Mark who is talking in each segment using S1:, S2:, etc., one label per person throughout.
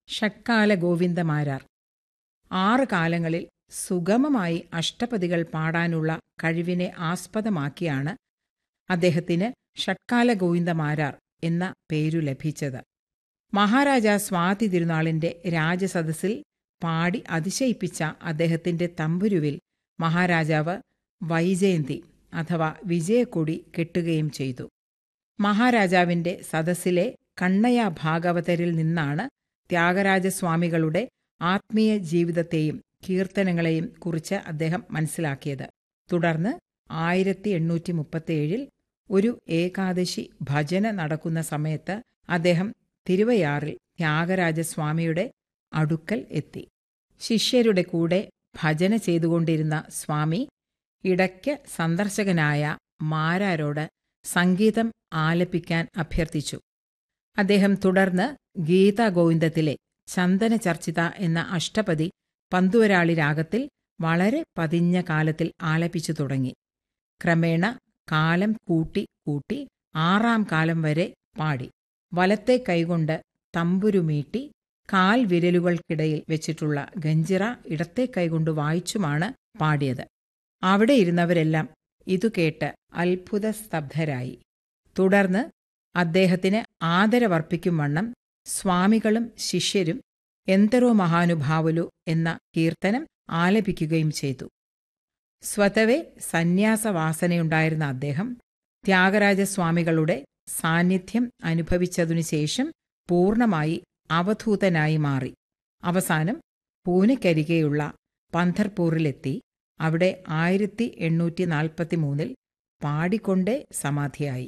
S1: ഷട്കാല ഗോവിന്ദമാരാർ ആറ് കാലങ്ങളിൽ സുഗമമായി അഷ്ടപദികൾ പാടാനുള്ള കഴിവിനെ ആസ്പദമാക്കിയാണ് അദ്ദേഹത്തിന് ഷട്കാല ഗോവിന്ദമാരാർ എന്ന പേരു ലഭിച്ചത് മഹാരാജ സ്വാതി തിരുനാളിന്റെ രാജസദസ്സിൽ പാടി അതിശയിപ്പിച്ച അദ്ദേഹത്തിന്റെ തമ്പുരുവിൽ മഹാരാജാവ് വൈജയന്തി അഥവാ വിജയക്കൊടി കെട്ടുകയും ചെയ്തു മഹാരാജാവിന്റെ സദസ്സിലെ കണ്ണയ ഭാഗവതരിൽ നിന്നാണ് ത്യാഗരാജസ്വാമികളുടെ ആത്മീയ ജീവിതത്തെയും കീർത്തനങ്ങളെയും കുറിച്ച് അദ്ദേഹം മനസ്സിലാക്കിയത് തുടർന്ന് ആയിരത്തി എണ്ണൂറ്റി മുപ്പത്തിയേഴിൽ ഒരു ഏകാദശി ഭജന നടക്കുന്ന സമയത്ത് അദ്ദേഹം തിരുവയാറിൽ ത്യാഗരാജസ്വാമിയുടെ അടുക്കൽ എത്തി ശിഷ്യരുടെ കൂടെ ഭജന ചെയ്തുകൊണ്ടിരുന്ന സ്വാമി ഇടയ്ക്ക് സന്ദർശകനായ മാരാരോട് സംഗീതം ആലപിക്കാൻ അഭ്യർത്ഥിച്ചു അദ്ദേഹം തുടർന്ന് ഗീതാ ഗോവിന്ദത്തിലെ ചന്ദന ചർച്ചിത എന്ന അഷ്ടപതി പന്തുവരാളി രാഗത്തിൽ വളരെ പതിഞ്ഞ കാലത്തിൽ ആലപിച്ചു തുടങ്ങി ക്രമേണ കാലം കൂട്ടി കൂട്ടി ആറാം കാലം വരെ പാടി വലത്തെ കൈകൊണ്ട് തമ്പുരുമീട്ടി കാൽ വിരലുകൾക്കിടയിൽ വെച്ചിട്ടുള്ള ഗഞ്ചിറ ഇടത്തെ കൈകൊണ്ട് വായിച്ചുമാണ് പാടിയത് അവിടെ ഇരുന്നവരെല്ലാം ഇതു കേട്ട് അത്ഭുത സ്തബ്ധരായി തുടർന്ന് അദ്ദേഹത്തിന് ആദരവർപ്പിക്കും വണ്ണം സ്വാമികളും ശിഷ്യരും എന്തരോ മഹാനുഭാവുലു എന്ന കീർത്തനം ആലപിക്കുകയും ചെയ്തു സ്വതവേ സന്യാസവാസനയുണ്ടായിരുന്ന അദ്ദേഹം ത്യാഗരാജസ്വാമികളുടെ സാന്നിധ്യം അനുഭവിച്ചതിനുശേഷം പൂർണ്ണമായി അവധൂതനായി മാറി അവസാനം പൂനെക്കരികെയുള്ള പന്ധർപൂറിലെത്തി അവിടെ ആയിരത്തി എണ്ണൂറ്റി നാൽപ്പത്തിമൂന്നിൽ പാടിക്കൊണ്ടേ സമാധിയായി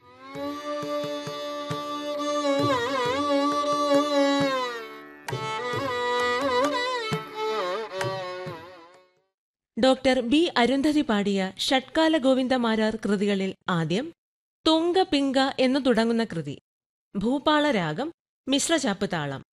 S2: ഡോക്ടർ ബി അരുന്ധതി പാടിയ ഷട്കാല ഗോവിന്ദമാരാർ കൃതികളിൽ ആദ്യം തുങ്ക പിങ്ക എന്നു തുടങ്ങുന്ന കൃതി ഭൂപാള രാഗം മിശ്രചാപ്പ് താളം